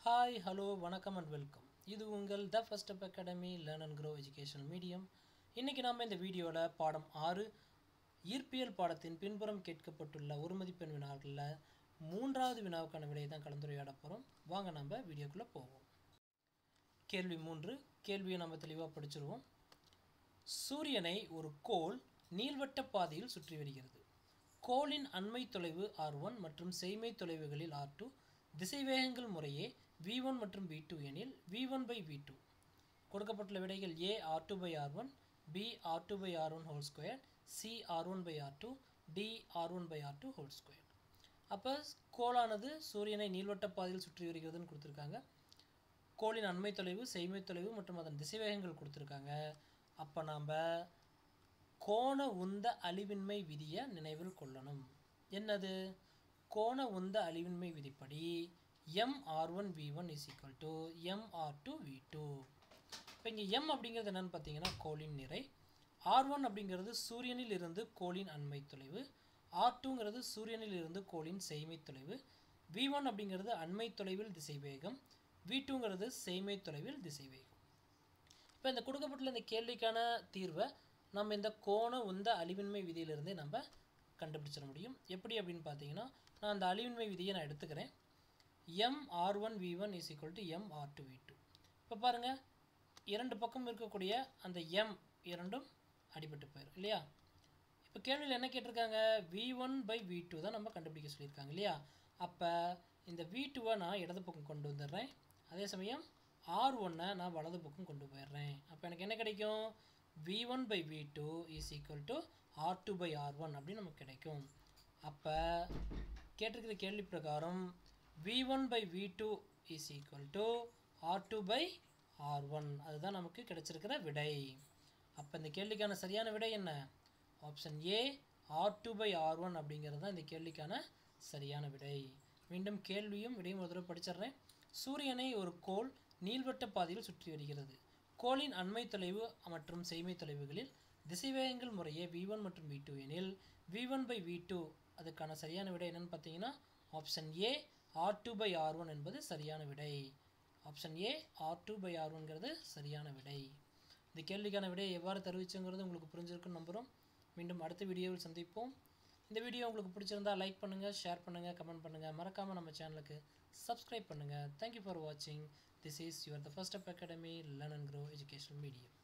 hi hello வணக்கம் and welcome இது உங்கள் the first up academy learn and grow educational medium இன்றைக்கி நாம் இந்த வீடியோவில் பாடம் ஆறு ஈர்ப்பியல் பாடத்தின் பின்புறம் கேட்கப்பட்டுள்ள ஒரு மதிப்பெண் வினாக்களில் மூன்றாவது வினாவுக்கான விடையை தான் கலந்துரையாட போகிறோம் வாங்க நம்ம வீடியோக்குள்ளே போவோம் கேள்வி மூன்று கேள்வியை நம்ம தெளிவாக படிச்சிருவோம் சூரியனை ஒரு கோள் நீள்வட்ட பாதையில் சுற்றி வருகிறது கோளின் அண்மை தொலைவு ஆர் ஒன் மற்றும் செய்மை தொலைவுகளில் ஆர் டூ திசைவேகங்கள் முறையே வி ஒன் மற்றும் வி டூ எனில் V one by V two கொடுக்கப்பட்டுள்ள விடைகள் A R two by R one B R two by R one whole square C R one by R two D R one by R two whole square அப்போ கோளானது சூரியனை நீள்வட்ட பாதையில் சுற்றி வருகிறதுன்னு கொடுத்துருக்காங்க கோளின் அண்மை தொலைவு செய்மை தொலைவு மற்றும் அதன் திசைவேகங்கள் கொடுத்துருக்காங்க அப்போ நாம் கோண உந்த அழிவின்மை விதியை நினைவில் கொள்ளணும் என்னது கோண உந்த அழிவின்மை விதிப்படி M R one V one is equal to M R two V two இப்போ இங்கே எம் அப்படிங்கிறது என்னென்னு பார்த்தீங்கன்னா கோளின் நிறை ஆர் ஒன் அப்படிங்கிறது சூரியனில் இருந்து கோளின் அண்மை தொலைவு ஆர் டூங்கிறது சூரியனில் இருந்து கோளின் செய்மை தொலைவு வி ஒன் அப்படிங்கிறது அண்மை தொலைவில் திசைவேகம் வி டூங்கிறது செய்மை தொலைவில் திசைவேகம் இப்போ இந்த கொடுக்கப்பட்டுள்ள இந்த கேள்விக்கான தீர்வை நம்ம இந்த கோண உந்த அழிவின்மை விதியிலிருந்தே நம்ம கண்டுபிடிச்சிட முடியும் எப்படி அப்படின்னு பார்த்தீங்கன்னா நான் அந்த அழிவின்மை விதியை நான் எடுத்துக்கிறேன் M R one V one is equal to M R two V two இப்போ பாருங்கள் இரண்டு பக்கம் இருக்கக்கூடிய அந்த எம் இரண்டும் அடிபட்டு போயிடும் இல்லையா இப்போ கேள்வியில் என்ன கேட்டிருக்காங்க V one by V two தான் நம்ம கண்டுபிடிக்க சொல்லியிருக்காங்க இல்லையா அப்போ இந்த வி டூவை நான் இடது பக்கம் கொண்டு வந்துடுறேன் அதே சமயம் ஆர் ஒன்னை நான் வலது பக்கம் கொண்டு போயிடுறேன் அப்போ எனக்கு என்ன கிடைக்கும் V one by V two is equal to R two by R one அப்படின்னு நமக்கு கிடைக்கும் அப்போ கேட்டிருக்கிற கேள்வி பிரகாரம் V one by V two is equal to R two by R one அதுதான் நமக்கு கிடைச்சிருக்கிற விடை அப்போ இந்த கேள்விக்கான சரியான விடை என்ன option A R two by R one அப்படிங்கிறது தான் இந்த கேள்விக்கான சரியான விடை மீண்டும் கேள்வியும் விடையும் ஒரு தடவை படிச்சிடுறேன் சூரியனை ஒரு கோள் நீள்வட்ட பாதையில் சுற்றி வருகிறது கோளின் அண்மை தொலைவு மற்றும் செய்மை தொலைவுகளில் திசைவேகங்கள் முறையே வி ஒன் மற்றும் வி டூ எனில் V one by V two அதுக்கான சரியான விடை என்னென்னு பார்த்தீங்கன்னா option A R two by R one என்பது சரியான விடை option A R two by R ஒன்கிறது சரியான விடை இந்த கேள்விக்கான விடையை எவ்வாறு தெரிவிச்சுங்கிறது உங்களுக்கு புரிஞ்சிருக்குன்னு நம்புகிறோம் மீண்டும் அடுத்த வீடியோவில் சந்திப்போம் இந்த வீடியோ உங்களுக்கு பிடிச்சிருந்தால் லைக் பண்ணுங்கள் ஷேர் பண்ணுங்கள் கமெண்ட் பண்ணுங்கள் மறக்காமல் நம்ம சேனலுக்கு சப்ஸ்கிரைப் பண்ணுங்கள் தேங்க்யூ ஃபார் வாட்சிங் this is your the first up academy learn and grow educational medium